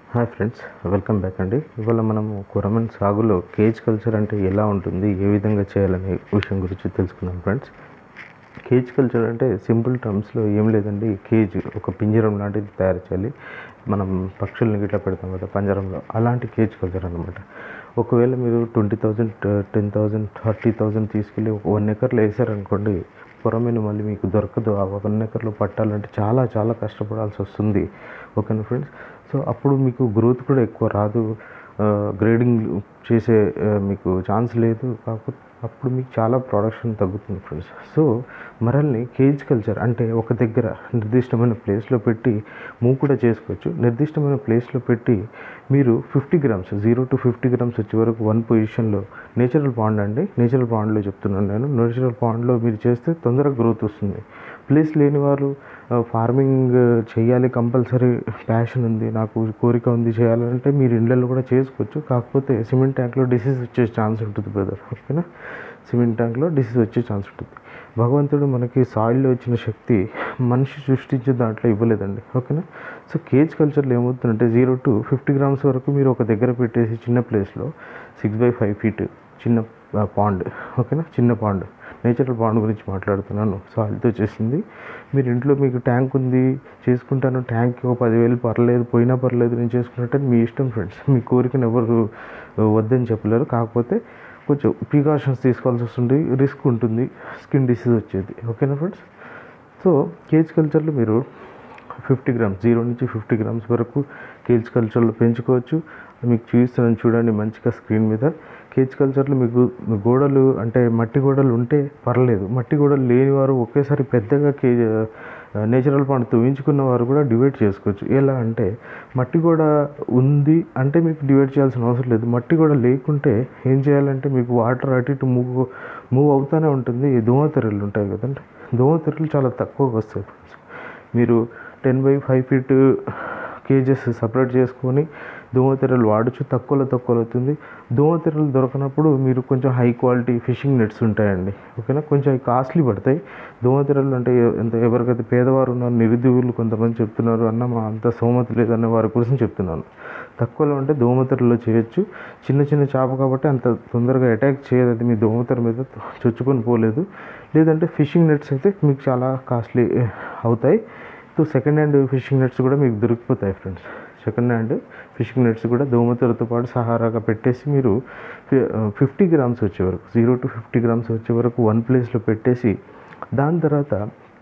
hi friends welcome back అండి ఇవాళ మనము కొరమన్ సాగులో కేజ్ కల్చర్ అంటే ఎలా ఉంటుంది ఏ విధంగా చేయాలనే విషయం గురించి తెలుసుకుందాం ఫ్రెండ్స్ కేజ్ కల్చర్ అంటే సింపుల్ టర్మ్స్లో ఏం లేదండి కేజ్ ఒక పింజరం లాంటిది తయారు చేయాలి మనం పక్షుల్ని గిట్లా పెడతాం కదా పంజరంలో అలాంటి కేజ్ కల్చర్ అనమాట ఒకవేళ మీరు twenty thousand ten thousand thirty thousand తీసుకెళ్ళి ఒక వన్ ఎకర్లో వేసారనుకోండి పొరమీను మళ్ళీ మీకు దొరకదు ఆ వన్ ఎకర్లో పట్టాలంటే చాలా చాలా కష్టపడాల్సి వస్తుంది ఓకేనా ఫ్రెండ్స్ సో అప్పుడు మీకు గ్రోత్ కూడా ఎక్కువ రాదు గ్రేడింగ్ చేసే ఆ, మీకు ఛాన్స్ లేదు కాకపోతే అప్పుడు మీకు చాలా ప్రొడక్షన్ తగ్గుతుంది ఫ్రెండ్స్ సో మరల్ని కేజ్ కల్చర్ అంటే ఒక దగ్గర నిర్దిష్టమైన ప్లేస్లో పెట్టి మూవ్ కూడా చేసుకోవచ్చు నిర్దిష్టమైన ప్లేస్లో పెట్టి మీరు fifty grams zero to fifty grams వచ్చే వరకు వన్ పొజిషన్లో నేచురల్ పాండ్ అండి నేచురల్ పాండ్లో చెప్తున్నాను నేను నేచురల్ పాండ్లో మీరు చేస్తే తొందరగా గ్రోత్ వస్తుంది ప్లేస్ లేని వారు ఫార్మింగ్ చేయాలి కంపల్సరీ ప్యాషన్ ఉంది నాకు కోరిక ఉంది చేయాలంటే మీరు ఇండ్లలో కూడా చేసుకోవచ్చు కాకపోతే సిమెంట్ ట్యాంక్లో డిసీజ్ వచ్చే ఛాన్స్ ఉంటుంది బ్రదర్ ఓకేనా సిమెంట్ ట్యాంక్లో డిసీజ్ వచ్చే ఛాన్స్ ఉంటుంది భగవంతుడు మనకి సాయిల్లో వచ్చిన శక్తి మనిషి సృష్టించే దాంట్లో ఇవ్వలేదండి ఓకేనా సో కేజ్ కల్చర్లో ఏమవుతుందంటే జీరో టు ఫిఫ్టీ గ్రామ్స్ వరకు మీరు ఒక దగ్గర పెట్టేసి చిన్న ప్లేస్లో సిక్స్ బై ఫైవ్ ఫీట్ చిన్న పాండ్ ఓకేనా చిన్న పాండ్ నేచురల్ పాండ్ గురించి మాట్లాడుతున్నాను సాయిల్తో చేసింది మీరు ఇంట్లో మీకు ట్యాంక్ ఉంది చేసుకుంటాను ట్యాంక్ ఒక పదివేలు పర్లేదు పోయినా పర్లేదు నేను చేసుకున్నట్టు మీ ఇష్టం ఫ్రెండ్స్ మీ కోరికను ఎవరు వద్దని చెప్పలేరు కాకపోతే కొంచెం ప్రికాషన్స్ తీసుకోవాల్సి వస్తుంది రిస్క్ ఉంటుంది స్కిన్ డిసీజ్ వచ్చేది ఓకేనా ఫ్రెండ్స్ సో కేజ్ కల్చర్లో మీరు ఫిఫ్టీ గ్రామ్స్ జీరో నుంచి ఫిఫ్టీ గ్రామ్స్ వరకు కేజ్ కల్చర్లో పెంచుకోవచ్చు మీకు చూపిస్తున్నాను చూడండి మంచిగా స్క్రీన్ మీద కేజ్ కల్చర్లో మీకు గోడలు అంటే మట్టి గోడలు ఉంటే పర్లేదు మట్టి గోడలు లేని వారు ఒకేసారి పెద్దగా కే నేచురల్ పాండ్ తవ్వించుకున్న వారు కూడా డివైడ్ చేసుకోవచ్చు ఎలా అంటే మట్టి గోడ ఉంది అంటే మీకు డివైడ్ చేయాల్సిన అవసరం లేదు మట్టి గోడ లేకుంటే ఏం చేయాలంటే మీకు వాటర్ అటు ఇటు మూవ్ మూవ్ అవుతూనే ఉంటుంది దోమతెరలు ఉంటాయి కదండి దోమతెరలు చాలా తక్కువగా వస్తాయి మీరు ten by five feet cages separate చేసుకొని దోమతెరలు వాడచ్చు తక్కువలో తక్కువలో అవుతుంది దోమతెరలు దొరకనప్పుడు మీరు కొంచెం హై క్వాలిటీ ఫిషింగ్ నెట్స్ ఉంటాయండి ఓకేనా కొంచెం అవి కాస్ట్లీ పడతాయి దోమతెరలు అంటే ఎ- ఎంత ఎవరికైతే పేదవారు ఉన్నారు నిరుద్యోగులు కొంతమంది చెప్తున్నారు అన్న మా అంత సోమతి లేదన్న వారి కోసం చెప్తున్నాను తక్కువలో అంటే దోమతెరలో చేయొచ్చు చిన్న చిన్న చేప కాబట్టి అంత తొందరగా అటాక్ చేయదు అది మీ దోమతెర మీద చొచ్చుకొని పోలేదు లేదంటే ఫిషింగ్ నెట్స్ అయితే మీకు చాలా కాస్ట్లీ అవుతాయి so second hand fishing nets కూడా మీకు దొరికిపోతాయి friends second hand fishing nets కూడా దోమతెరతో పాటు సహారాగా పెట్టేసి మీరు ఫిఫ్టీ గ్రామ్స్ వచ్చే వరకు జీరో టు ఫిఫ్టీ గ్రామ్స్ వచ్చే వరకు వన్ ప్లేస్లో పెట్టేసి దాని తర్వాత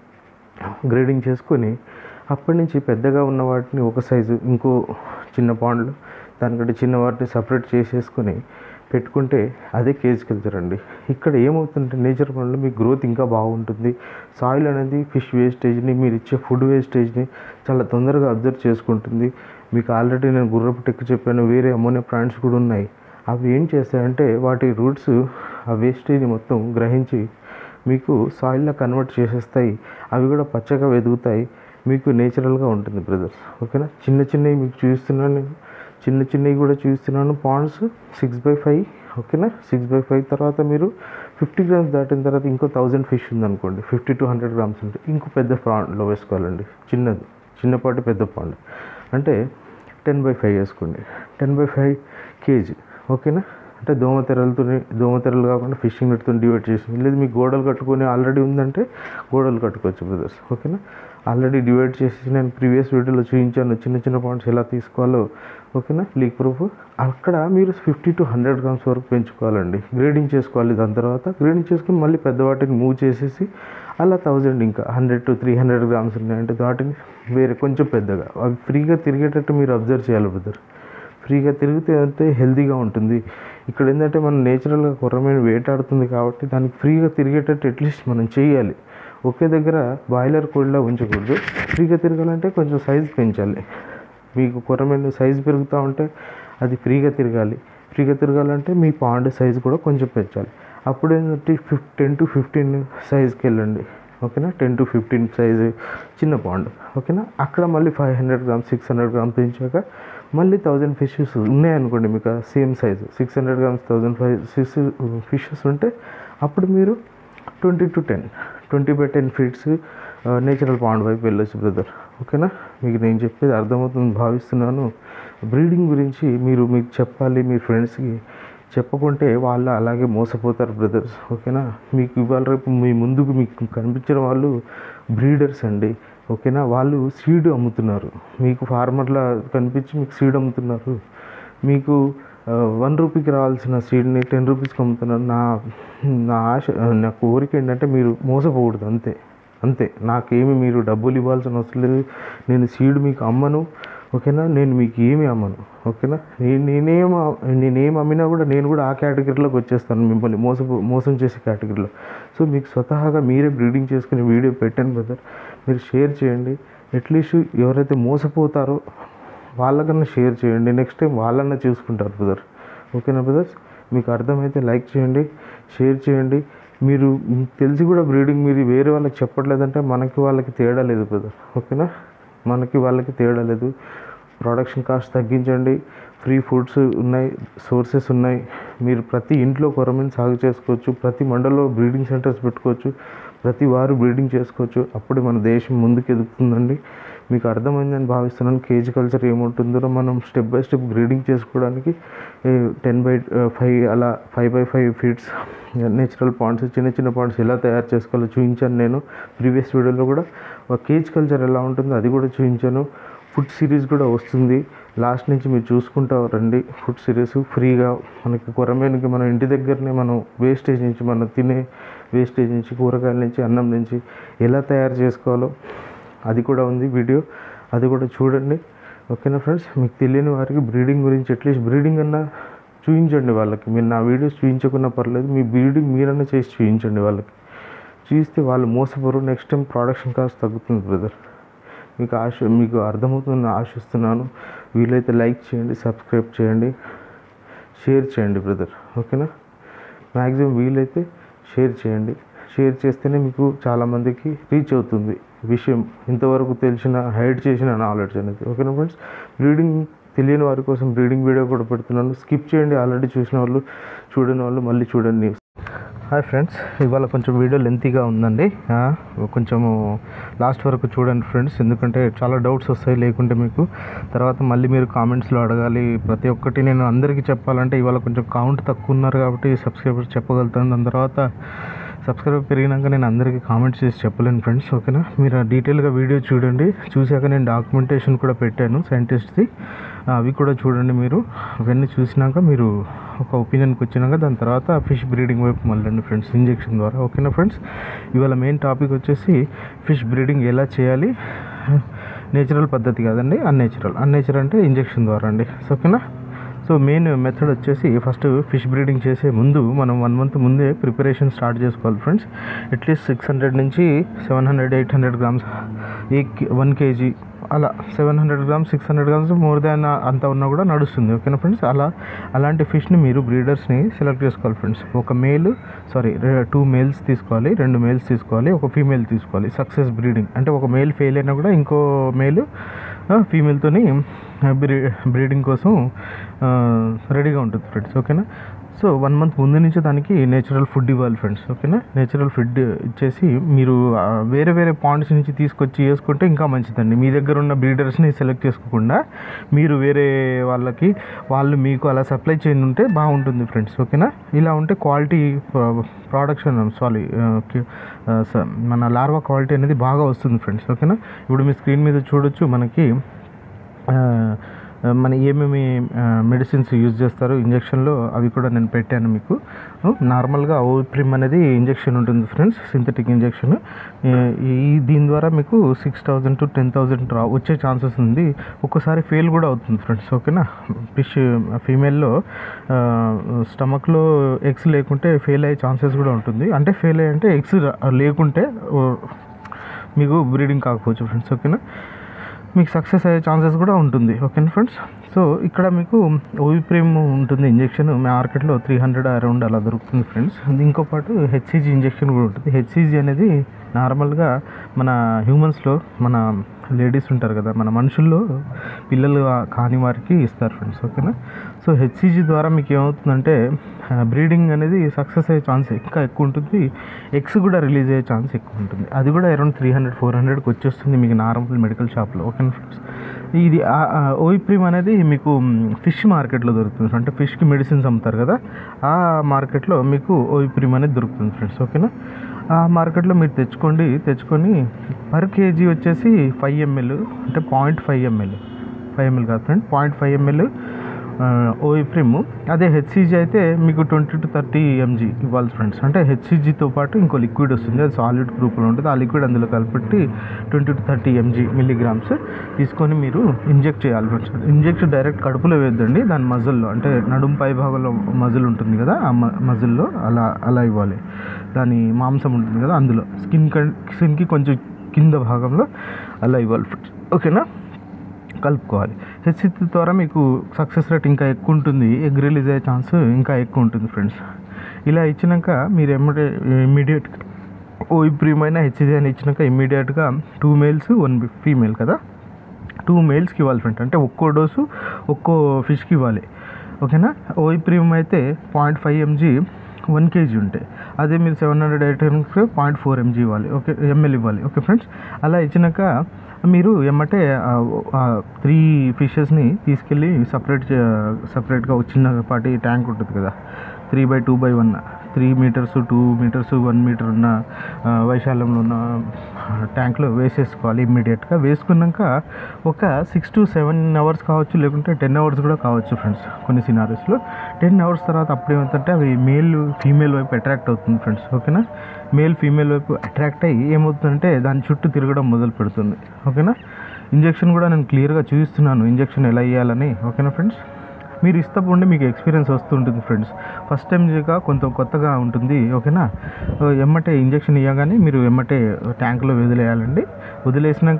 గ్రేడింగ్ చేసుకొని అప్పటి నుంచి పెద్దగా ఉన్న వాటిని ఒక సైజు ఇంకో చిన్న పాండ్లు దానికంటే చిన్న వాటిని సపరేట్ చేసేసుకొని పెట్టుకుంటే అదే కేజ్ కల్చర్ అండి ఇక్కడ ఏమవుతుందంటే నేచర్ పనులు మీ గ్రోత్ ఇంకా బాగుంటుంది సాయిల్ అనేది ఫిష్ వేస్టేజ్ని మీరు ఇచ్చే ఫుడ్ వేస్టేజ్ని చాలా తొందరగా అబ్జర్వ్ చేసుకుంటుంది మీకు ఆల్రెడీ నేను గుర్రపు టెక్కు చెప్పాను వేరే అమోనియా ప్లాంట్స్ కూడా ఉన్నాయి అవి ఏం చేస్తాయంటే వాటి రూట్స్ ఆ వేస్టేజ్ మొత్తం గ్రహించి మీకు సాయిల్లో కన్వర్ట్ చేసేస్తాయి అవి కూడా పచ్చగా వెదుగుతాయి మీకు నేచురల్గా ఉంటుంది బ్రదర్స్ ఓకేనా చిన్న చిన్నవి మీకు చూపిస్తున్నాను నేను చిన్న చిన్నవి కూడా చూపిస్తున్నాను పాండ్స్ సిక్స్ బై ఫైవ్ ఓకేనా సిక్స్ బై ఫైవ్ తర్వాత మీరు ఫిఫ్టీ గ్రామ్స్ దాటిన తర్వాత ఇంకో థౌజండ్ ఫిష్ ఉందనుకోండి ఫిఫ్టీ టు హండ్రెడ్ గ్రామ్స్ ఉంటే ఇంకో పెద్ద పాండ్లో వేసుకోవాలండి చిన్నది చిన్నపాటి పెద్ద పాండ్ అంటే టెన్ బై ఫైవ్ వేసుకోండి టెన్ బై ఫైవ్ కేజీ ఓకేనా అంటే దోమతెరలతో దోమతెరలు కాకుండా ఫిషింగ్ నెట్తో డివైడ్ చేసి లేదు మీకు గోడలు కట్టుకొని ఆల్రెడీ ఉందంటే గోడలు కట్టుకోవచ్చు బ్రదర్స్ ఓకేనా ఆల్రెడీ డివైడ్ చేసి నేను ప్రీవియస్ వీడియోలో చూపించాను చిన్న చిన్న పాయింట్స్ ఎలా తీసుకోవాలో ఓకేనా లీక్ ప్రూఫ్ అక్కడ మీరు ఫిఫ్టీ టు హండ్రెడ్ గ్రామ్స్ వరకు పెంచుకోవాలండి గ్రేడింగ్ చేసుకోవాలి దాని తర్వాత గ్రేడింగ్ చేసుకుని మళ్ళీ పెద్ద వాటిని మూవ్ చేసేసి అలా థౌజండ్ ఇంకా hundred to three hundred grams ఉన్నాయంటే వాటిని వేరే కొంచెం పెద్దగా అవి ఫ్రీగా తిరిగేటట్టు మీరు అబ్జర్వ్ చేయాలి బ్రదర్ ఫ్రీగా తిరిగితే అంటే హెల్తీగా ఉంటుంది ఇక్కడ ఏంటంటే మనం నేచురల్గా కుర్రమైన వేటాడుతుంది కాబట్టి దానికి ఫ్రీగా తిరిగేటట్టు అట్లీస్ట్ మనం చేయాలి ఒకే దగ్గర బాయిలర్ కోడిలా ఉంచకూడదు ఫ్రీగా తిరగాలంటే కొంచెం సైజ్ పెంచాలి మీకు కుర్రమైన సైజ్ పెరుగుతూ ఉంటే అది ఫ్రీగా తిరగాలి ఫ్రీగా తిరగాలంటే మీ పాండ్ సైజ్ కూడా కొంచెం పెంచాలి అప్పుడు ఏంటంటే ఫిఫ్ టెన్ టు ఫిఫ్టీన్ సైజ్కి వెళ్ళండి ఓకేనా టెన్ టు ఫిఫ్టీన్ సైజు చిన్న పాండ్ ఓకేనా అక్కడ మళ్ళీ five hundred grams six hundred grams పెంచాక మళ్ళీ థౌజండ్ ఫిషెస్ ఉన్నాయనుకోండి మీకు same size six hundred grams thousand five six fishes ఉంటే అప్పుడు మీరు twenty to ten twenty by ten feets natural pond వైపు వెళ్ళొచ్చు బ్రదర్ ఓకేనా మీకు నేను చెప్పేది అర్థమవుతుంది భావిస్తున్నాను బ్రీడింగ్ గురించి మీరు మీకు చెప్పాలి మీ ఫ్రెండ్స్కి చెప్పకుంటే వాళ్ళు అలాగే మోసపోతారు బ్రదర్స్ ఓకేనా మీకు ఇవాళ రేపు మీ ముందుకు మీకు కనిపించిన వాళ్ళు బ్రీడర్స్ అండి ఓకేనా వాళ్ళు సీడ్ అమ్ముతున్నారు మీకు ఫార్మర్లా కనిపించి మీకు సీడ్ అమ్ముతున్నారు మీకు వన్ రూపీకి రావాల్సిన సీడ్ని టెన్ రూపీస్కి అమ్ముతున్నారు నా నా ఆశ నా కోరిక ఏంటంటే మీరు మోసపోకూడదు అంతే అంతే నాకేమి మీరు డబ్బులు ఇవ్వాల్సిన అవసరం లేదు నేను సీడ్ మీకు అమ్మను ఓకేనా నేను మీకు ఏమి అమ్మను ఓకేనా నేను నేనేం నేనేం అమ్మినా కూడా నేను కూడా ఆ కేటగిరీలోకి వచ్చేస్తాను మిమ్మల్ని మోస మోసం చేసే కేటగిరీలో సో మీకు స్వతహాగా మీరే బ్రీడింగ్ చేసుకుని వీడియో పెట్టండి బ్రదర్ మీరు షేర్ చేయండి అట్లీస్ట్ ఎవరైతే మోసపోతారో వాళ్ళకన్నా షేర్ చేయండి నెక్స్ట్ టైం వాళ్ళన్నా చూసుకుంటారు బ్రదర్ ఓకేనా బ్రదర్స్ మీకు అర్థమైతే లైక్ చేయండి షేర్ చేయండి మీరు మీకు తెలిసి కూడా బ్రీడింగ్ మీరు వేరే వాళ్ళకి చెప్పట్లేదంటే మనకి వాళ్ళకి తేడా లేదు బ్రదర్ ఓకేనా మనకి వాళ్ళకి తేడా లేదు ప్రొడక్షన్ కాస్ట్ తగ్గించండి ఫ్రీ ఫుడ్స్ ఉన్నాయి సోర్సెస్ ఉన్నాయి మీరు ప్రతి ఇంట్లో కొరమని సాగు చేసుకోవచ్చు ప్రతి మండలంలో బ్రీడింగ్ సెంటర్స్ పెట్టుకోవచ్చు ప్రతి వారు బ్రీడింగ్ చేసుకోవచ్చు అప్పుడు మన దేశం ముందుకు ఎదుగుతుందండి మీకు అర్థమైందని భావిస్తున్నాను కేజీ కల్చర్ ఏముంటుందో మనం స్టెప్ బై స్టెప్ బ్రీడింగ్ చేసుకోవడానికి టెన్ బై ఫైవ్ అలా five by five feets natural ponds చిన్న చిన్న పాండ్స్ ఎలా తయారు చేసుకోవాలో చూపించాను నేను ప్రీవియస్ వీడియోలో కూడా ఒక కేజ్ కల్చర్ ఎలా ఉంటుందో అది కూడా చూపించాను ఫుడ్ సిరీస్ కూడా వస్తుంది లాస్ట్ నుంచి మీరు చూసుకుంటా రండి ఫుడ్ సిరీస్ ఫ్రీగా మనకి కొరమేనికి మన ఇంటి దగ్గరనే మనం వేస్టేజ్ నుంచి మనం తినే వేస్టేజ్ నుంచి కూరగాయల నుంచి అన్నం నుంచి ఎలా తయారు చేసుకోవాలో అది కూడా ఉంది వీడియో అది కూడా చూడండి ఓకేనా ఫ్రెండ్స్ మీకు తెలియని వారికి బ్రీడింగ్ గురించి అట్లీస్ట్ బ్రీడింగ్ అన్నా చూపించండి వాళ్ళకి మీరు నా వీడియోస్ చూపించకున్నా పర్లేదు మీ బ్రీడింగ్ మీరన్నా చేసి చూపించండి వాళ్ళకి చూస్తే వాళ్ళు మోసపోరు నెక్స్ట్ టైం ప్రొడక్షన్ కాస్ట్ తగ్గుతుంది బ్రదర్ మీకు ఆశ మీకు అర్థమవుతుందని ఆశిస్తున్నాను వీలైతే లైక్ చేయండి సబ్స్క్రైబ్ చేయండి షేర్ చేయండి బ్రదర్ ఓకేనా మ్యాక్సిమం వీలైతే షేర్ చేయండి షేర్ చేస్తేనే మీకు చాలామందికి రీచ్ అవుతుంది విషయం ఇంతవరకు తెలిసిన హైడ్ చేసిన నాలెడ్జ్ అనేది ఓకేనా ఫ్రెండ్స్ బ్రీడింగ్ తెలియని వారి కోసం బ్రీడింగ్ వీడియో కూడా పెడుతున్నాను స్కిప్ చేయండి ఆల్రెడీ చూసిన వాళ్ళు చూడని వాళ్ళు మళ్ళీ చూడండి హాయ్ ఫ్రెండ్స్ ఇవాళ కొంచెం వీడియో లెంతీగా ఉందండి ఆ, కొంచెము లాస్ట్ వరకు చూడండి ఫ్రెండ్స్ ఎందుకంటే చాలా డౌట్స్ వస్తాయి లేకుంటే మీకు తర్వాత మళ్ళీ మీరు కామెంట్స్లో అడగాలి ప్రతి ఒక్కటి నేను అందరికీ చెప్పాలంటే ఇవాళ కొంచెం కౌంట్ తక్కువ ఉన్నారు కాబట్టి సబ్స్క్రైబర్స్ చెప్పగలుగుతాను దాని తర్వాత సబ్స్క్రైబర్ పెరిగినాక నేను అందరికీ కామెంట్స్ చేసి చెప్పలేను ఫ్రెండ్స్ ఓకేనా మీరు డీటెయిల్గా వీడియో చూడండి చూశాక నేను డాక్యుమెంటేషన్ కూడా పెట్టాను సైంటిస్ట్ది అవి కూడా చూడండి మీరు అవన్నీ చూసినాక మీరు ఒక ఒపీనియన్కి వచ్చినాక దాని తర్వాత ఫిష్ బ్రీడింగ్ వైపు మళ్ళండి ఫ్రెండ్స్ ఇంజెక్షన్ ద్వారా ఓకేనా ఫ్రెండ్స్ ఇవాళ మెయిన్ టాపిక్ వచ్చేసి ఫిష్ బ్రీడింగ్ ఎలా చేయాలి నేచురల్ పద్ధతి కాదండి అన్నేచురల్ అన్నేచురల్ అంటే ఇంజెక్షన్ ద్వారా అండి సో ఓకేనా సో మెయిన్ మెథడ్ వచ్చేసి ఫస్ట్ ఫిష్ బ్రీడింగ్ చేసే ముందు మనం వన్ మంత్ ముందే ప్రిపరేషన్ స్టార్ట్ చేసుకోవాలి ఫ్రెండ్స్ అట్లీస్ట్ సిక్స్ హండ్రెడ్ నుంచి seven hundred eight hundred grams a one KG అలా seven hundred grams six hundred grams more than అంత ఉన్నా కూడా నడుస్తుంది ఓకేనా ఫ్రెండ్స్ అలా అలాంటి ఫిష్ని మీరు బ్రీడర్స్ని సెలెక్ట్ చేసుకోవాలి ఫ్రెండ్స్ ఒక మేల్ సారీ టూ మేల్స్ తీసుకోవాలి రెండు మేల్స్ తీసుకోవాలి ఒక ఫీమేల్ తీసుకోవాలి సక్సెస్ బ్రీడింగ్ అంటే ఒక మేల్ ఫెయిల్ అయినా కూడా ఇంకో మేల్ ఫీమేల్తోని బ్రీ బ్రీడింగ్ కోసం రెడీగా ఉంటుంది ఫ్రెండ్స్ ఓకేనా సో వన్ మంత్ ముందు నుంచి దానికి నేచురల్ ఫుడ్ ఇవ్వాలి ఫ్రెండ్స్ ఓకేనా నేచురల్ ఫుడ్ ఇచ్చేసి మీరు ఆ, వేరే వేరే పాయింట్స్ నుంచి తీసుకొచ్చి వేసుకుంటే ఇంకా మంచిదండి మీ దగ్గర ఉన్న బ్రీడర్స్ని సెలెక్ట్ చేసుకోకుండా మీరు వేరే వాళ్ళకి వాళ్ళు మీకు అలా సప్లై చేయని ఉంటే బాగుంటుంది ఫ్రెండ్స్ ఓకేనా ఇలా ఉంటే క్వాలిటీ ప్రొడక్షన్ సారీ మన లార్వా క్వాలిటీ అనేది బాగా వస్తుంది ఫ్రెండ్స్ ఓకేనా ఇప్పుడు మీ స్క్రీన్ మీద చూడొచ్చు మనకి ఆ, మన ఏమేమి మెడిసిన్స్ యూజ్ చేస్తారు ఇంజెక్షన్లో అవి కూడా నేను పెట్టాను మీకు నార్మల్గా ఓప్రిమ్ అనేది ఇంజెక్షన్ ఉంటుంది ఫ్రెండ్స్ సింథటిక్ ఇంజెక్షన్ ఈ దీని ద్వారా మీకు six thousand to ten thousand రా వచ్చే ఛాన్సెస్ ఉంది ఒక్కోసారి ఫెయిల్ కూడా అవుతుంది ఫ్రెండ్స్ ఓకేనా ఫిష్ ఫీమేల్లో స్టమక్లో ఎగ్స్ లేకుంటే ఫెయిల్ అయ్యే ఛాన్సెస్ కూడా ఉంటుంది అంటే ఫెయిల్ అయ్యి అంటే ఎగ్స్ లేకుంటే ఓ, మీకు బ్రీడింగ్ కాకపోవచ్చు ఫ్రెండ్స్ ఓకేనా మీకు సక్సెస్ అయ్యే ఛాన్సెస్ కూడా ఉంటుంది ఓకేనా ఫ్రెండ్స్ సో ఇక్కడ మీకు ఓవిప్రేమ్ ఉంటుంది ఇంజెక్షన్ మార్కెట్లో త్రీ హండ్రెడ్ అరౌండ్ అలా దొరుకుతుంది ఫ్రెండ్స్ ఇంకో పాటు హెచ్సిజీ ఇంజెక్షన్ కూడా ఉంటుంది హెచ్సిజీ అనేది నార్మల్గా మన హ్యూమన్స్లో మన లేడీస్ ఉంటారు కదా మన మనుషుల్లో పిల్లలు కాని వారికి ఇస్తారు ఫ్రెండ్స్ ఓకేనా సో హెచ్సిజీ ద్వారా మీకు ఏమవుతుందంటే బ్రీడింగ్ అనేది సక్సెస్ అయ్యే ఛాన్స్ ఇంకా ఎక్కువ ఉంటుంది ఎగ్స్ కూడా రిలీజ్ అయ్యే ఛాన్స్ ఎక్కువ ఉంటుంది అది కూడా అరౌండ్ త్రీ హండ్రెడ్ ఫోర్ హండ్రెడ్కి వచ్చేస్తుంది మీకు నార్మల్ మెడికల్ షాప్లో ఓకేనా ఫ్రెండ్స్ ఇది ఓయిప్రీమ్ అనేది మీకు ఫిష్ మార్కెట్లో దొరుకుతుంది అంటే ఫిష్కి మెడిసిన్స్ అమ్ముతారు కదా ఆ మార్కెట్లో మీకు ఓయిప్రీమ్ అనేది దొరుకుతుంది ఫ్రెండ్స్ ఓకేనా ఆ మార్కెట్లో మీరు తెచ్చుకోండి తెచ్చుకొని పర్ కేజీ వచ్చేసి ఫైవ్ ఎంఎల్ అంటే point five ML five ML కాదు friend point five ML Ovaprim అదే హెచ్సిజీ అయితే మీకు ట్వంటీ టు థర్టీ ఎంజీ ఇవ్వాలి ఫ్రెండ్స్ అంటే హెచ్సిజీతో పాటు ఇంకో లిక్విడ్ వస్తుంది అది సాలిడ్ గ్రూప్లో ఉంటుంది ఆ లిక్విడ్ అందులో కలిపెట్టి twenty to thirty MG milligrams తీసుకొని మీరు ఇంజెక్ట్ చేయాలి ఫ్రెండ్స్ ఇంజెక్ట్ డైరెక్ట్ కడుపులో వేద్దండి దాని మజిల్లో అంటే నడుం పై భాగంలో మజిల్ ఉంటుంది కదా ఆ మజిల్లో అలా అలా ఇవ్వాలి దాని మాంసం ఉంటుంది కదా అందులో స్కిన్ స్కిన్కి కొంచెం కింద భాగంలో అలా ఇవ్వాలి ఫ్రెండ్స్ ఓకేనా కలుపుకోవాలి హెచ్సిత్ ద్వారా మీకు సక్సెస్ రేట్ ఇంకా ఎక్కువ ఉంటుంది ఎగ్ రిలీజ్ అయ్యే ఛాన్స్ ఇంకా ఎక్కువ ఉంటుంది ఫ్రెండ్స్ ఇలా ఇచ్చినాక మీరు ఎమ్మటే ఇమ్మీడియట్ ఓ ప్రియమైన హెచ్సిజీ అని ఇచ్చినాక ఇమ్మీడియట్గా టూ మేల్స్ వన్ ఫీమేల్ కదా టూ మేల్స్కి ఇవ్వాలి ఫ్రెండ్ అంటే ఒక్కో డోసు ఒక్కో ఫిష్కి ఇవ్వాలి ఓకేనా ఓయి ప్రీమియం అయితే point five MG one KG ఉంటాయి అదే మీరు seven hundred eight hundred point four MG ఇవ్వాలి ఓకే ఎంఎల్ ఇవ్వాలి ఓకే ఫ్రెండ్స్ అలా ఇచ్చినాక మీరు ఎమ్మటే త్రీ ఫిషెస్ని తీసుకెళ్ళి సపరేట్ సపరేట్గా ఒక చిన్నపాటి ట్యాంక్ ఉంటుంది కదా three by two by one three meters two meters one meter ఉన్న వైశాల్యంలో ఉన్న ట్యాంక్లో వేసేసుకోవాలి ఇమ్మీడియట్గా వేసుకున్నాక ఒక సిక్స్ టు సెవెన్ అవర్స్ కావచ్చు లేకుంటే టెన్ అవర్స్ కూడా కావచ్చు ఫ్రెండ్స్ కొన్ని సినారీస్లో టెన్ అవర్స్ తర్వాత అప్పుడు ఏమవుతుందంటే అవి మేల్ ఫీమేల్ వైపు అట్రాక్ట్ అవుతుంది ఫ్రెండ్స్ ఓకేనా మేల్ ఫీమేల్ వైపు అట్రాక్ట్ అయ్యి ఏమవుతుందంటే దాని చుట్టూ తిరగడం మొదలు పెడుతుంది ఓకేనా ఇంజెక్షన్ కూడా నేను క్లియర్గా చూపిస్తున్నాను ఇంజెక్షన్ ఎలా వేయాలని ఓకేనా ఫ్రెండ్స్ మీరు ఇష్టపడి మీకు ఎక్స్పీరియన్స్ వస్తుంటుంది ఫ్రెండ్స్ ఫస్ట్ టైం చేయక కొంత కొత్తగా ఉంటుంది ఓకేనా ఎమ్మటే ఇంజెక్షన్ ఇవ్వగానే మీరు ఎమ్మటే ట్యాంక్లో వదిలేయాలండి వదిలేసినాక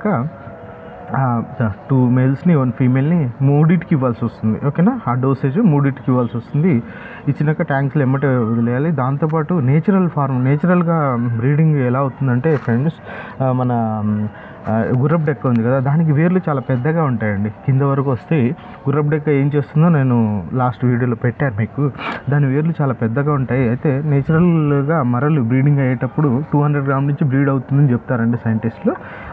టూ మేల్స్ని వన్ ఫీమేల్ని మూడింటికి ఇవ్వాల్సి వస్తుంది ఓకేనా ఆ డోసేజ్ మూడింటికి ఇవ్వాల్సి వస్తుంది ఇచ్చినాక ట్యాంక్స్లో ఎమ్మటే వదిలేయాలి దాంతోపాటు నేచురల్ ఫార్మ్ నేచురల్గా బ్రీడింగ్ ఎలా అవుతుందంటే ఫ్రెండ్స్ మన గుర్రపు డెక్క ఉంది కదా దానికి వేర్లు చాలా పెద్దగా ఉంటాయండి కింద వరకు వస్తే గుర్రపు డెక్క ఏం చేస్తుందో నేను లాస్ట్ వీడియోలో పెట్టాను మీకు దాని వేర్లు చాలా పెద్దగా ఉంటాయి అయితే నేచురల్గా మరలు బ్రీడింగ్ అయ్యేటప్పుడు టూ హండ్రెడ్ గ్రామ్ నుంచి బ్రీడ్ అవుతుందని చెప్తారండి సైంటిస్టులు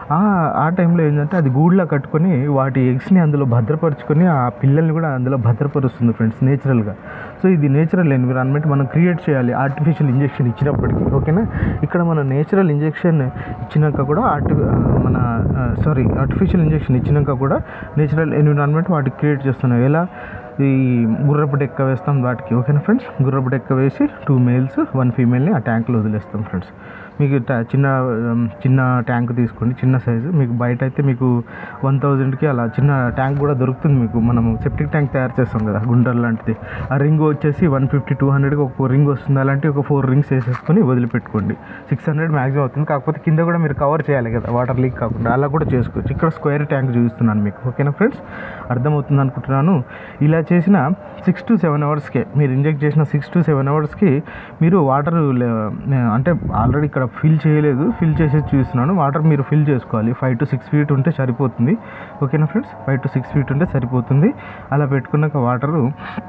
ఆ టైంలో ఏంటంటే అది గూడ్లా కట్టుకొని వాటి ఎగ్స్ని అందులో భద్రపరుచుకొని ఆ పిల్లల్ని కూడా అందులో భద్రపరుస్తుంది ఫ్రెండ్స్ నేచురల్గా సో ఇది నేచురల్ ఎన్విరాన్మెంట్ మనం క్రియేట్ చేయాలి ఆర్టిఫిషియల్ ఇంజెక్షన్ ఇచ్చినప్పటికీ ఓకేనా ఇక్కడ మన నేచురల్ ఇంజెక్షన్ ఇచ్చినాక కూడా ఆర్టి మన సారీ ఆర్టిఫిషియల్ ఇంజెక్షన్ ఇచ్చినాక కూడా నేచురల్ ఎన్విరాన్మెంట్ వాటికి క్రియేట్ చేస్తున్నాం ఎలా ఈ గుర్రపు డెక్క వేస్తాం వాటికి ఓకేనా ఫ్రెండ్స్ గుర్రపు డెక్క వేసి టూ మేల్స్ వన్ ఫీమేల్ని ఆ ట్యాంక్లో వదిలేస్తాం ఫ్రెండ్స్ మీకు చిన్న చిన్న ట్యాంక్ తీసుకోండి చిన్న సైజు మీకు బయట అయితే మీకు వన్ థౌజండ్కి అలా చిన్న ట్యాంక్ కూడా దొరుకుతుంది మీకు మనం సెప్టిక్ ట్యాంక్ తయారు చేస్తాం కదా గుండర్ లాంటిది ఆ రింగ్ వచ్చేసి వన్ ఫిఫ్టీ టూ హండ్రెడ్కి ఒక రింగ్ వస్తుంది అలాంటి ఒక ఫోర్ రింగ్స్ వేసేసుకొని వదిలిపెట్టుకోండి సిక్స్ హండ్రెడ్ మ్యాక్సిమం అవుతుంది కాకపోతే కింద కూడా మీరు కవర్ చేయాలి కదా వాటర్ లీక్ కాకుండా అలా కూడా చేసుకోవచ్చు ఇక్కడ స్క్వేర్ ట్యాంక్ చూపిస్తున్నాను మీకు ఓకేనా ఫ్రెండ్స్ అర్థమవుతుంది అనుకుంటున్నాను ఇలా చేసిన సిక్స్ టు సెవెన్ అవర్స్కే మీరు ఇంజెక్ట్ చేసిన సిక్స్ టు సెవెన్ అవర్స్కి మీరు వాటర్ అంటే ఆల్రెడీ ఇక్కడ ఫిల్ చేయలేదు ఫిల్ చేసి చూస్తున్నాను వాటర్ మీరు ఫిల్ చేసుకోవాలి ఫైవ్ టు సిక్స్ ఫీట్ ఉంటే సరిపోతుంది ఓకేనా friends five to six feet ఉంటే సరిపోతుంది అలా పెట్టుకున్నాక వాటరు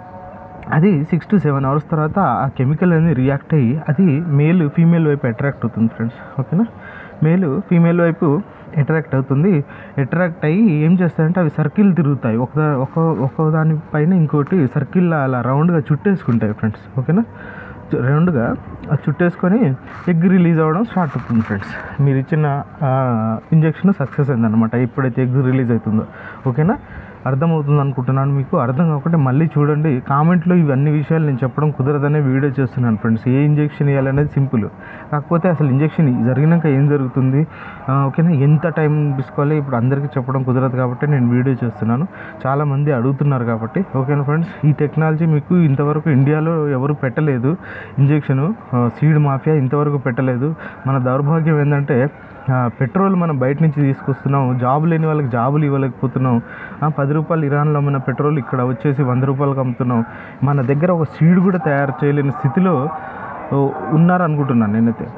అది సిక్స్ టు సెవెన్ అవర్స్ తర్వాత ఆ కెమికల్ అనేది రియాక్ట్ అయ్యి అది మేల్ ఫీమేల్ వైపు అట్రాక్ట్ అవుతుంది ఫ్రెండ్స్ ఓకేనా మేల్ ఫీమేల్ వైపు అట్రాక్ట్ అవుతుంది అట్రాక్ట్ అయ్యి ఏం చేస్తాయంటే అవి సర్కిల్ తిరుగుతాయి ఒక ఒక ఒక దానిపైన ఇంకోటి సర్కిల్ అలా రౌండ్గా చుట్టేసుకుంటాయి ఫ్రెండ్స్ ఓకేనా రౌండ్గా అది చుట్టేసుకొని ఎగ్ రిలీజ్ అవ్వడం స్టార్ట్ అవుతుంది ఫ్రెండ్స్ మీరు ఇచ్చిన ఇంజెక్షన్ సక్సెస్ అయిందనమాట ఎప్పుడైతే ఎగ్ రిలీజ్ అవుతుందో ఓకేనా అర్థమవుతుంది అనుకుంటున్నాను మీకు అర్థం కాకుంటే మళ్ళీ చూడండి కామెంట్లో ఇవన్నీ విషయాలు నేను చెప్పడం కుదరదనే వీడియో చేస్తున్నాను ఫ్రెండ్స్ ఏ ఇంజెక్షన్ ఇవ్వాలనేది సింపుల్ కాకపోతే అసలు ఇంజెక్షన్ జరిగినాక ఏం జరుగుతుంది ఓకేనా ఎంత టైం తీసుకోవాలి ఇప్పుడు అందరికీ చెప్పడం కుదరదు కాబట్టి నేను వీడియో చేస్తున్నాను చాలామంది అడుగుతున్నారు కాబట్టి ఓకేనా ఫ్రెండ్స్ ఈ టెక్నాలజీ మీకు ఇంతవరకు ఇండియాలో ఎవరు పెట్టలేదు ఇంజెక్షను సీడ్ మాఫియా ఇంతవరకు పెట్టలేదు మన దౌర్భాగ్యం ఏంటంటే పెట్రోల్ మనం బయట నుంచి తీసుకొస్తున్నాం జాబ్ లేని వాళ్ళకి జాబులు ఇవ్వలేకపోతున్నాం పది రూపాయలు ఇరాన్లో మన పెట్రోల్ ఇక్కడ వచ్చేసి వంద రూపాయలకు అమ్ముతున్నాం మన దగ్గర ఒక సీడ్ కూడా తయారు చేయలేని స్థితిలో ఉన్నారనుకుంటున్నాను నేనైతే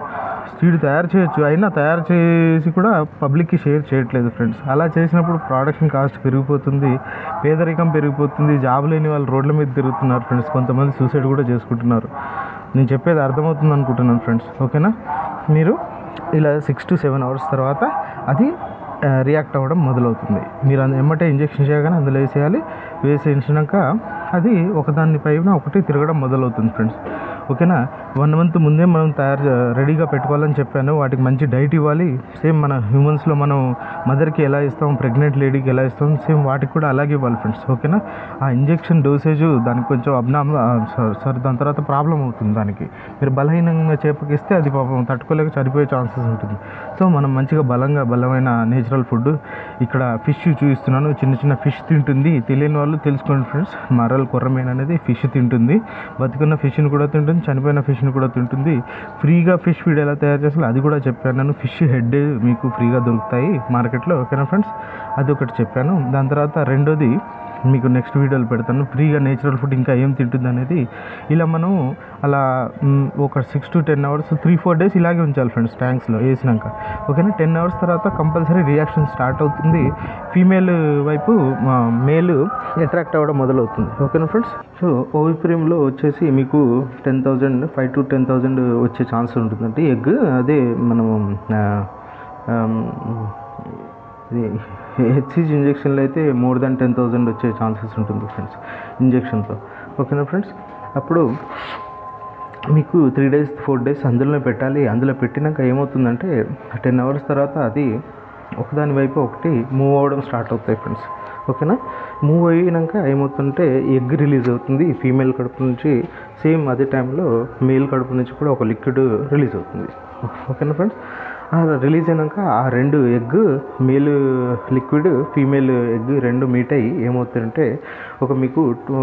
సీడ్ తయారు చేయొచ్చు అయినా తయారు చేసి కూడా పబ్లిక్కి షేర్ చేయట్లేదు ఫ్రెండ్స్ అలా చేసినప్పుడు ప్రొడక్షన్ కాస్ట్ పెరిగిపోతుంది పేదరికం పెరిగిపోతుంది జాబ్ లేని వాళ్ళు రోడ్ల మీద తిరుగుతున్నారు ఫ్రెండ్స్ కొంతమంది సూసైడ్ కూడా చేసుకుంటున్నారు నేను చెప్పేది అర్థమవుతుంది అనుకుంటున్నాను ఫ్రెండ్స్ ఓకేనా మీరు ఇలా సిక్స్ టు సెవెన్ అవర్స్ తర్వాత అది రియాక్ట్ అవ్వడం మొదలవుతుంది మీరు అందు ఎమ్మటే ఇంజెక్షన్ చేయగానే అందులో వేసేయాలి వేసేసినాక అది ఒకదాని పైన ఒకటి తిరగడం మొదలవుతుంది ఫ్రెండ్స్ ఓకేనా వన్ మంత్ ముందే మనం తయారు చే- రెడీగా పెట్టుకోవాలని చెప్పాను వాటికి మంచి డైట్ ఇవ్వాలి సేమ్ మన హ్యూమన్స్లో మనం మదర్కి ఎలా ఇస్తాం ప్రెగ్నెంట్ లేడీకి ఎలా ఇస్తాం సేమ్ వాటికి కూడా అలాగే ఇవ్వాలి ఫ్రెండ్స్ ఓకేనా ఆ ఇంజెక్షన్ డోసేజ్ దానికి కొంచెం అబ్నామ్ సారీ దాని తర్వాత ప్రాబ్లం అవుతుంది దానికి మీరు బలహీనంగా చేపకిస్తే అది పాపం తట్టుకోలేక చనిపోయే ఛాన్సెస్ ఉంటుంది సో మనం మంచిగా బలంగా బలమైన నేచురల్ ఫుడ్ ఇక్కడ ఫిష్ చూపిస్తున్నాను చిన్న చిన్న ఫిష్ తింటుంది తెలియని వాళ్ళు తెలుసుకోండి ఫ్రెండ్స్ మరల్ కొర్రమీన్ అనేది ఫిష్ తింటుంది బతుకున్న ఫిష్ని కూడా తింటుంది చనిపోయిన ఫిష్ని కూడా తింటుంది ఫ్రీగా ఫిష్ ఫీడ్ ఎలా తయారు చేస్తాలో అది కూడా చెప్పాను నేను ఫిష్ హెడ్ మీకు ఫ్రీగా దొరుకుతాయి మార్కెట్లో ఓకేనా ఫ్రెండ్స్ అది ఒకటి చెప్పాను దాని తర్వాత రెండోది మీకు నెక్స్ట్ వీడియోలో పెడతాను ఫ్రీగా నేచురల్ ఫుడ్ ఇంకా ఏం తింటుంది అనేది ఇలా మనం అలా మ్, ఒక six to ten hours three four days ఇలాగే ఉంచాలి ఫ్రెండ్స్ ట్యాంక్స్లో వేసినాక ఓకేనా టెన్ అవర్స్ తర్వాత కంపల్సరీ రియాక్షన్ స్టార్ట్ అవుతుంది ఫీమేల్ వైపు మేల్ అట్రాక్ట్ అవ్వడం మొదలవుతుంది ఓకేనా ఫ్రెండ్స్ సో ఓవిప్రియంలో వచ్చేసి మీకు ten thousand five to ten thousand వచ్చే ఛాన్స్ ఉంటుందండి ఎగ్ అదే మనము ఆ, ఆమ్, ఇది హెచ్సిజీ ఇంజెక్షన్లో అయితే మోర్ దాన్ టెన్ థౌజండ్ వచ్చే ఛాన్సెస్ ఉంటుంది ఫ్రెండ్స్ ఇంజెక్షన్తో ఓకేనా ఫ్రెండ్స్ అప్పుడు మీకు త్రీ డేస్ ఫోర్ డేస్ అందులోనే పెట్టాలి అందులో పెట్టినాక ఏమవుతుందంటే టెన్ అవర్స్ తర్వాత అది ఒకదాని వైపు ఒకటి మూవ్ అవ్వడం స్టార్ట్ అవుతాయి ఫ్రెండ్స్ ఓకేనా మూవ్ అయినాక ఏమవుతుందంటే ఎగ్ రిలీజ్ అవుతుంది ఫీమేల్ కడుపు నుంచి సేమ్ అదే టైంలో మేల్ కడుపు నుంచి కూడా ఒక లిక్విడ్ రిలీజ్ అవుతుంది ఓకేనా ఫ్రెండ్స్ ఆ రిలీజ్ అయినాక ఆ రెండు egg male liquid female egg రెండు మీట్ అయ్యి ఏమవుతుందంటే ఒక మీకు టూ-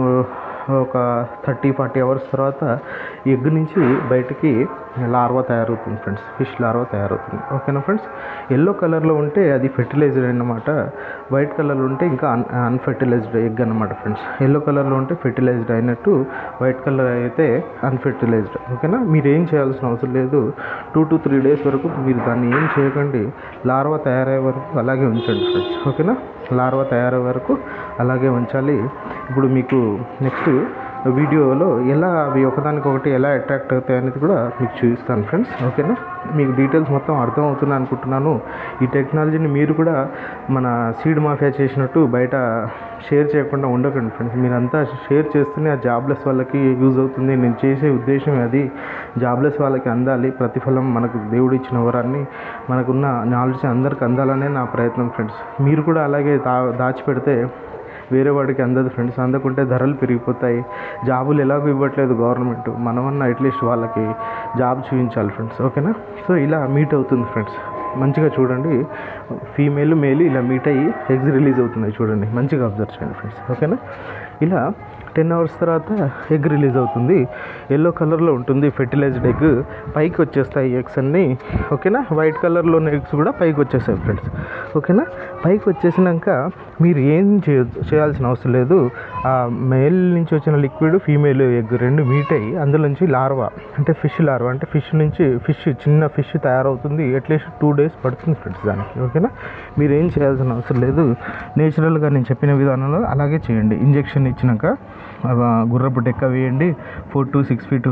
ఒక థర్టీ ఫార్టీ అవర్స్ తర్వాత ఎగ్ నుంచి బయటికి లార్వా తయారవుతుంది ఫ్రెండ్స్ ఫిష్ లార్వా తయారవుతుంది ఓకేనా ఫ్రెండ్స్ ఎల్లో కలర్లో ఉంటే అది ఫెర్టిలైజ్డ్ అన్నమాట వైట్ కలర్లో ఉంటే ఇంకా అన్ అన్ఫెర్టిలైజ్డ్ ఎగ్ అన్నమాట ఫ్రెండ్స్ ఎల్లో కలర్లో ఉంటే ఫెర్టిలైజ్డ్ అయినట్టు వైట్ కలర్ అయితే అన్ఫెర్టిలైజ్డ్ ఓకేనా మీరు ఏం చేయాల్సిన అవసరం లేదు టూ టు త్రీ డేస్ వరకు మీరు దాన్ని ఏం చేయకండి లార్వా తయారయ్యే వరకు అలాగే ఉంచండి ఫ్రెండ్స్ ఓకేనా లార్వా తయారయ్యే వరకు అలాగే ఉంచాలి ఇప్పుడు మీకు నెక్స్ట్ వీడియోలో ఎలా అవి ఒకదానికొకటి ఎలా అట్రాక్ట్ అవుతాయి అనేది కూడా మీకు చూపిస్తాను ఫ్రెండ్స్ ఓకేనా మీకు డీటెయిల్స్ మొత్తం అర్థం అవుతుంది అనుకుంటున్నాను ఈ టెక్నాలజీని మీరు కూడా మన సీడ్ మాఫియా చేసినట్టు బయట షేర్ చేయకుండా ఉండకండి ఫ్రెండ్స్ మీరంతా షేర్ చేస్తేనే ఆ జాబ్లెస్ వాళ్ళకి యూజ్ అవుతుంది నేను చేసే ఉద్దేశం అది జాబ్లెస్ వాళ్ళకి అందాలి ప్రతిఫలం మనకు దేవుడు ఇచ్చిన వరాన్ని మనకున్న నాలెడ్జ్ అందరికి అందాలనే నా ప్రయత్నం ఫ్రెండ్స్ మీరు కూడా అలాగే దా దాచిపెడితే వేరే వాడికి అందదు ఫ్రెండ్స్ అందకుంటే ధరలు పెరిగిపోతాయి జాబులు ఎలాగో ఇవ్వట్లేదు గవర్నమెంట్ మనమన్నా అట్లీస్ట్ వాళ్ళకి జాబ్ చూపించాలి ఫ్రెండ్స్ ఓకేనా సో ఇలా మీట్ అవుతుంది ఫ్రెండ్స్ మంచిగా చూడండి ఫీమేల్ మేల్ ఇలా మీట్ అయ్యి ఎగ్స్ రిలీజ్ అవుతున్నాయి చూడండి మంచిగా అబ్జర్వ్ చేయండి ఫ్రెండ్స్ ఓకేనా ఇలా టెన్ అవర్స్ తర్వాత ఎగ్ రిలీజ్ అవుతుంది ఎల్లో కలర్లో ఉంటుంది ఫెర్టిలైజ్డ్ ఎగ్ పైకి వచ్చేస్తాయి ఎగ్స్ అన్నీ ఓకేనా వైట్ కలర్లో ఉన్న ఎగ్స్ కూడా పైకి వచ్చేస్తాయి ఫ్రెండ్స్ ఓకేనా పైకి వచ్చేసినాక మీరు ఏం చేయ చేయాల్సిన అవసరం లేదు ఆ మేల్ నుంచి వచ్చిన లిక్విడ్ ఫీమేల్ ఎగ్ రెండు మీట్ అయ్యి అందులోంచి లార్వా అంటే ఫిష్ లార్వా అంటే ఫిష్ నుంచి ఫిష్ చిన్న ఫిష్ తయారవుతుంది అట్లీస్ట్ టూ డేస్ పడుతుంది ఫ్రెండ్స్ దానికి ఓకేనా మీరు ఏం చేయాల్సిన అవసరం లేదు నేచురల్గా నేను చెప్పిన విధానంలో అలాగే చేయండి ఇంజెక్షన్ ఇచ్చినాక ఆ, గుర్రపు టెక్క వేయండి four to six feet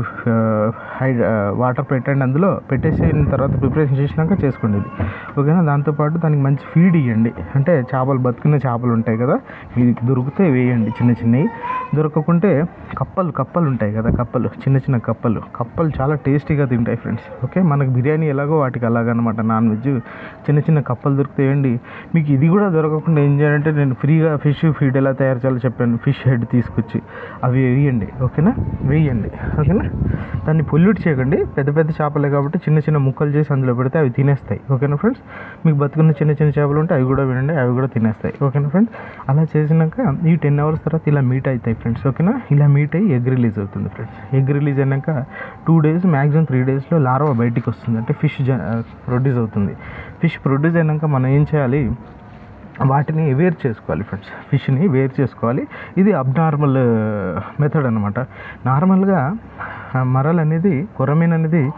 high water పెట్టండి అందులో పెట్టేసిన తర్వాత ప్రిపరేషన్ చేసినాక చేసుకోండి ఇది ఓకేనా దాంతోపాటు దానికి మంచి ఫీడ్ ఇవ్వండి అంటే చేపలు బతుకున్న చేపలు ఉంటాయి కదా ఇది దొరికితే వేయండి చిన్న చిన్నవి దొరకకుంటే కప్పలు కప్పలు ఉంటాయి కదా కప్పలు చిన్న చిన్న కప్పలు కప్పలు చాలా టేస్టీగా తింటాయి ఫ్రెండ్స్ ఓకే మనకు బిర్యానీ ఎలాగో వాటికి అలాగనమాట నాన్ వెజ్ చిన్న చిన్న కప్పలు దొరికితే వేయండి మీకు ఇది కూడా దొరకకుండా ఏం చేయాలంటే నేను ఫ్రీగా ఫిష్ ఫీడ్ ఎలా తయారు చేయాలో చెప్పాను ఫిష్ హెడ్ తీసుకొచ్చి అవి వేయండి ఓకేనా వేయండి ఓకేనా దాన్ని పొల్యూట్ చేయకండి పెద్ద పెద్ద చేపలే కాబట్టి చిన్న చిన్న ముక్కలు చేసి అందులో పెడితే అవి తినేస్తాయి ఓకేనా ఫ్రెండ్స్ మీకు బతుకున్న చిన్న చిన్న చేపలు ఉంటే అవి కూడా వినండి అవి కూడా తినేస్తాయి ఓకేనా ఫ్రెండ్స్ అలా చేసినాక ఈ టెన్ అవర్స్ తర్వాత ఇలా మీట్ అవుతాయి ఫ్రెండ్స్ ఓకేనా ఇలా మీట్ అయ్యి ఎగ్ రిలీజ్ అవుతుంది ఫ్రెండ్స్ ఎగ్ రిలీజ్ అయినాక టూ డేస్ మ్యాక్సిమం త్రీ డేస్లో లార్వా బయటికి వస్తుంది అంటే ఫిష్ ప్రొడ్యూస్ అవుతుంది ఫిష్ ప్రొడ్యూస్ అయినాక మనం ఏం చేయాలి వాటిని వేరు చేసుకోవాలి ఫ్రెండ్స్ ఫిష్ని వేరు చేసుకోవాలి ఇది అబ్నార్మల్ మెథడ్ అనమాట నార్మల్గా మరల్ అనేది కొరమీన్ అనేది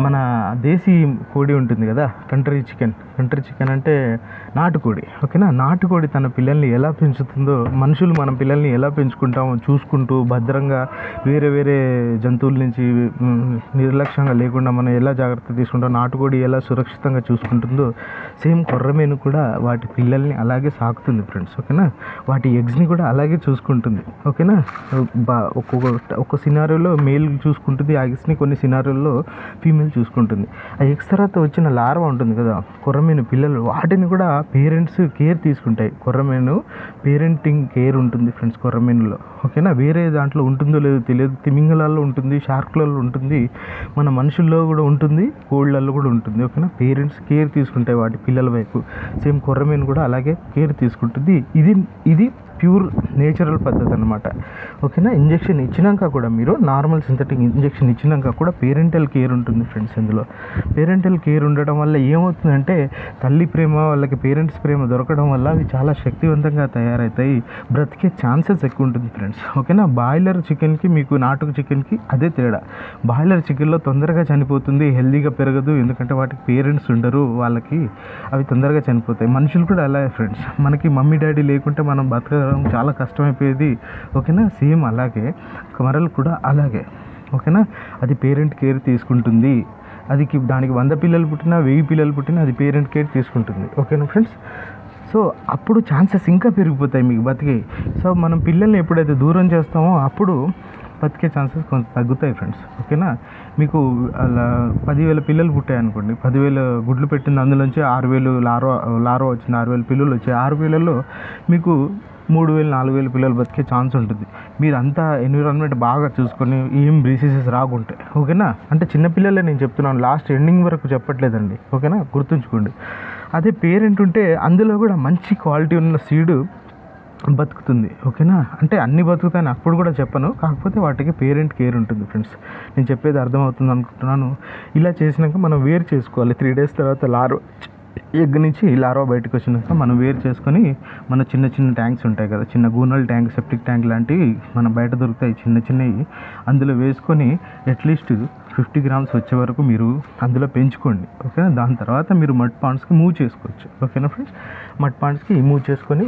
మన దేశీ కోడి ఉంటుంది కదా కంట్రీ చికెన్ కంట్రీ చికెన్ అంటే నాటుకోడి ఓకేనా నాటుకోడి తన పిల్లల్ని ఎలా పెంచుతుందో మనుషులు మన పిల్లల్ని ఎలా పెంచుకుంటామో చూసుకుంటూ భద్రంగా వేరే వేరే జంతువుల నుంచి మ్, నిర్లక్ష్యంగా లేకుండా మనం ఎలా జాగ్రత్త తీసుకుంటాం నాటుకోడి ఎలా సురక్షితంగా చూసుకుంటుందో సేమ్ కొర్రమేను కూడా వాటి పిల్లల్ని అలాగే సాకుతుంది ఫ్రెండ్స్ ఓకేనా వాటి ఎగ్స్ని కూడా అలాగే చూసుకుంటుంది ఓకేనా బా ఒక్కొక్క ఒక్క సినారియోలో మేల్ చూసుకుంటుంది ఆ ఎగ్స్ని కొన్ని సినారియోల్లో ఫీమేల్ చూసుకుంటుంది ఆ ఎగ్స్ తర్వాత వచ్చిన లార్వా ఉంటుంది కదా కొర్రమీను పిల్లలు వాటిని కూడా పేరెంట్స్ కేర్ తీసుకుంటాయి కొర్రమీను పేరెంటింగ్ కేర్ ఉంటుంది ఫ్రెండ్స్ కొర్రమీనులో ఓకేనా వేరే దాంట్లో ఉంటుందో లేదో తెలియదు తిమింగలాల్లో ఉంటుంది షార్క్లలో ఉంటుంది మన మనుషుల్లో కూడా ఉంటుంది కోళ్ళల్లో కూడా ఉంటుంది ఓకేనా పేరెంట్స్ కేర్ తీసుకుంటాయి వాటి పిల్లల వైపు సేమ్ కొర్రమీను కూడా అలాగే కేర్ తీసుకుంటుంది ఇది ఇది ప్యూర్ నేచురల్ పద్ధతి అనమాట ఓకేనా ఇంజెక్షన్ ఇచ్చినాక కూడా మీరు నార్మల్ సింథటిక్ ఇంజెక్షన్ ఇచ్చినాక కూడా పేరెంటల్ కేర్ ఉంటుంది ఫ్రెండ్స్ ఇందులో పేరెంటల్ కేర్ ఉండడం వల్ల ఏమవుతుందంటే తల్లి ప్రేమ వాళ్ళకి పేరెంట్స్ ప్రేమ దొరకడం వల్ల అవి చాలా శక్తివంతంగా తయారవుతాయి బ్రతికే ఛాన్సెస్ ఎక్కువ ఉంటుంది ఫ్రెండ్స్ ఓకేనా బాయిలర్ చికెన్కి మీకు నాటుకు చికెన్కి అదే తేడా బాయిలర్ చికెన్లో తొందరగా చనిపోతుంది హెల్దీగా పెరగదు ఎందుకంటే వాటికి పేరెంట్స్ ఉండరు వాళ్ళకి అవి తొందరగా చనిపోతాయి మనుషులు కూడా అలాగే ఫ్రెండ్స్ మనకి మమ్మీ డాడీ లేకుంటే మనం బతకడం చాలా కష్టమైపోయేది ఓకేనా సేమ్ అలాగే కమరలు కూడా అలాగే ఓకేనా అది పేరెంట్ కేర్ తీసుకుంటుంది అది కి- దానికి వంద పిల్లలు పుట్టినా వెయ్యి పిల్లలు పుట్టినా అది పేరెంట్ కేర్ తీసుకుంటుంది ఓకేనా ఫ్రెండ్స్ సో అప్పుడు ఛాన్సెస్ ఇంకా పెరిగిపోతాయి మీకు బతికే సో మనం పిల్లల్ని ఎప్పుడైతే దూరం చేస్తామో అప్పుడు బతికే ఛాన్సెస్ కొంచెం తగ్గుతాయి ఫ్రెండ్స్ ఓకేనా మీకు అలా పదివేల పిల్లలు పుట్టాయి అనుకోండి పదివేల గుడ్లు పెట్టింది అందులోంచి ఆరు వేలు లారో లారో వచ్చింది ఆరు వేల పిల్లలు వచ్చాయి ఆరు వేలలో మీకు మూడు వేలు నాలుగు వేల పిల్లలు బతికే ఛాన్స్ ఉంటుంది మీరు అంతా ఎన్విరాన్మెంట్ బాగా చూసుకొని ఏం డిసీజెస్ రాకుంటాయి ఓకేనా అంటే చిన్నపిల్లలే నేను చెప్తున్నాను లాస్ట్ ఎండింగ్ వరకు చెప్పట్లేదండి ఓకేనా గుర్తుంచుకోండి అదే పేరెంట్ ఉంటే అందులో కూడా మంచి క్వాలిటీ ఉన్న సీడు బతుకుతుంది ఓకేనా అంటే అన్ని బతుకుతాయని అప్పుడు కూడా చెప్పను కాకపోతే వాటికి పేరెంట్ కేర్ ఉంటుంది ఫ్రెండ్స్ నేను చెప్పేది అర్థమవుతుంది అనుకుంటున్నాను ఇలా చేసినాక మనం వేరు చేసుకోవాలి త్రీ డేస్ తర్వాత లారో ఎగ్ నుంచి లారో బయటకు వచ్చినాక మనం వేరు చేసుకొని మన చిన్న చిన్న ట్యాంక్స్ ఉంటాయి కదా చిన్న గూనల్ ట్యాంక్ సెప్టిక్ ట్యాంక్ లాంటివి మన బయట దొరుకుతాయి చిన్న చిన్నవి అందులో వేసుకొని అట్లీస్ట్ ఫిఫ్టీ గ్రామ్స్ వచ్చే వరకు మీరు అందులో పెంచుకోండి ఓకేనా దాని తర్వాత మీరు మడ్ పాండ్స్కి మూవ్ చేసుకోవచ్చు ఓకేనా ఫ్రెండ్స్ మడ్ పాండ్స్కి మూవ్ చేసుకొని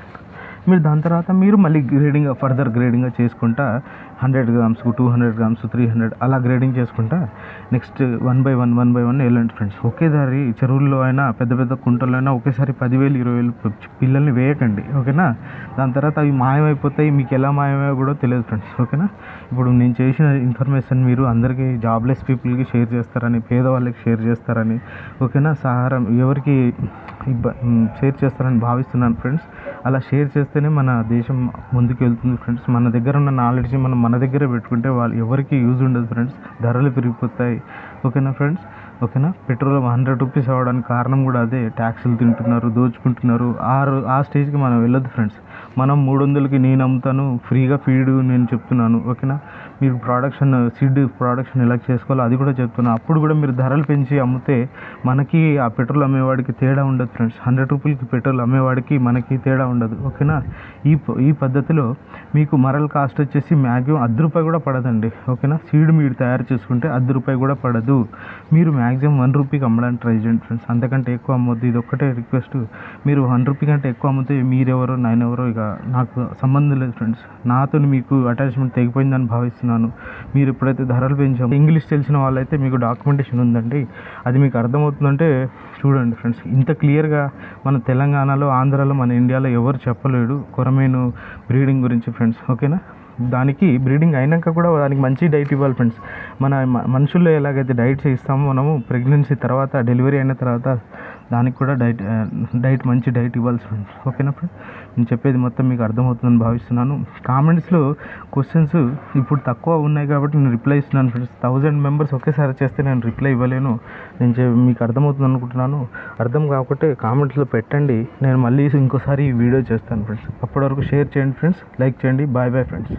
మీరు దాని తర్వాత మీరు మళ్ళీ గ్రేడింగ్ ఫర్దర్ గ్రేడింగ్గా చేసుకుంటా hundred grams two hundred grams three hundred అలా గ్రేడింగ్ చేసుకుంటా next one by one one by one వెళ్ళండి ఫ్రెండ్స్ ఒకేసారి చెరువుల్లో అయినా పెద్ద పెద్ద కుంటల్లో అయినా ఒకేసారి పదివేలు ఇరవై వేలు పి- పిల్లల్ని వేయకండి ఓకేనా దాని తర్వాత అవి మాయమైపోతాయి మీకు ఎలా మాయమయ్యో కూడా తెలియదు ఫ్రెండ్స్ ఓకేనా ఇప్పుడు నేను చేసిన ఇన్ఫర్మేషన్ మీరు అందరికీ జాబ్లెస్ పీపుల్కి షేర్ చేస్తారని పేదవాళ్ళకి షేర్ చేస్తారని ఓకేనా సహారం ఎవరికి ఇబ్బ షేర్ చేస్తారని భావిస్తున్నాను ఫ్రెండ్స్ అలా షేర్ చేస్తేనే మన దేశం ముందుకు వెళ్తుంది ఫ్రెండ్స్ మన దగ్గర ఉన్న నాలెడ్జ్ మనం మన దగ్గరే పెట్టుకుంటే వాళ్ళు ఎవరికి యూజ్ ఉండదు ఫ్రెండ్స్ ధరలు పెరిగిపోతాయి ఓకేనా ఫ్రెండ్స్ ఓకేనా పెట్రోల్ హండ్రెడ్ రూపీస్ అవ్వడానికి కారణం కూడా అదే ట్యాక్సులు తింటున్నారు దోచుకుంటున్నారు ఆ రో- ఆ స్టేజ్కి మనం వెళ్ళొద్దు ఫ్రెండ్స్ మనం మూడు వందలకి నేను అమ్ముతాను ఫ్రీగా ఫీడ్ నేను చెప్తున్నాను ఓకేనా మీరు ప్రొడక్షన్ సీడ్ ప్రొడక్షన్ ఎలా చేసుకోవాలో అది కూడా చెప్తున్నాను అప్పుడు కూడా మీరు ధరలు పెంచి అమ్మితే మనకి ఆ పెట్రోల్ అమ్మేవాడికి తేడా ఉండదు ఫ్రెండ్స్ హండ్రెడ్ రూపీలకి పెట్రోల్ అమ్మేవాడికి మనకి తేడా ఉండదు ఓకేనా ఈ ప- ఈ పద్ధతిలో మీకు మరల్ కాస్ట్ వచ్చేసి మ్యాక్సిమం అర్ధ రూపాయి కూడా పడదండి ఓకేనా సీడ్ మీరు తయారు చేసుకుంటే అర్ధ రూపాయి కూడా పడదు మీరు మ్యాక్సిమం వన్ రూపీకి అమ్మడానికి ట్రై చేయండి ఫ్రెండ్స్ అంతకంటే ఎక్కువ అమ్మొద్దు ఇది ఒక్కటే రిక్వెస్ట్ మీరు వన్ రూపీ కంటే ఎక్కువ అమ్మితే మీరెవరో నేనెవరో ఇక నాకు సంబంధం లేదు ఫ్రెండ్స్ నాతో మీకు అటాచ్మెంట్ తెగిపోయిందని భావిస్తున్నాను మీరు ఎప్పుడైతే ధరలు పెంచాము ఇంగ్లీష్ తెలిసిన వాళ్ళైతే మీకు డాక్యుమెంటేషన్ ఉందండి అది మీకు అర్థమవుతుందంటే చూడండి ఫ్రెండ్స్ ఇంత క్లియర్గా మన తెలంగాణలో ఆంధ్రాలో మన ఇండియాలో ఎవరు చెప్పలేడు కొరమేను బ్రీడింగ్ గురించి ఫ్రెండ్స్ ఓకేనా దానికి బ్రీడింగ్ అయినాక కూడా దానికి మంచి డైట్ ఇవ్వాలి ఫ్రెండ్స్ మన మ- మనుషుల్లో ఎలాగైతే డైట్స్ ఇస్తామో మనము ప్రెగ్నెన్సీ తర్వాత డెలివరీ అయిన తర్వాత దానికి కూడా డైట్ ఆ, డైట్ మంచి డైట్ ఇవ్వాలి ఫ్రెండ్స్ ఓకేనా ఫ్రెండ్ నేను చెప్పేది మొత్తం మీకు అర్థమవుతుందని భావిస్తున్నాను కామెంట్స్లో క్వశ్చన్స్ ఇప్పుడు తక్కువ ఉన్నాయి కాబట్టి నేను రిప్లై ఇస్తున్నాను ఫ్రెండ్స్ థౌజండ్ మెంబర్స్ ఒకేసారి చేస్తే నేను రిప్లై ఇవ్వలేను నేను చె- మీకు అర్థమవుతుంది అనుకుంటున్నాను అర్థం కాకపోతే కామెంట్స్లో పెట్టండి నేను మళ్ళీ ఇంకోసారి ఈ వీడియో చేస్తాను ఫ్రెండ్స్ అప్పటి వరకు షేర్ చేయండి ఫ్రెండ్స్ లైక్ చేయండి బాయ్ బాయ్ ఫ్రెండ్స్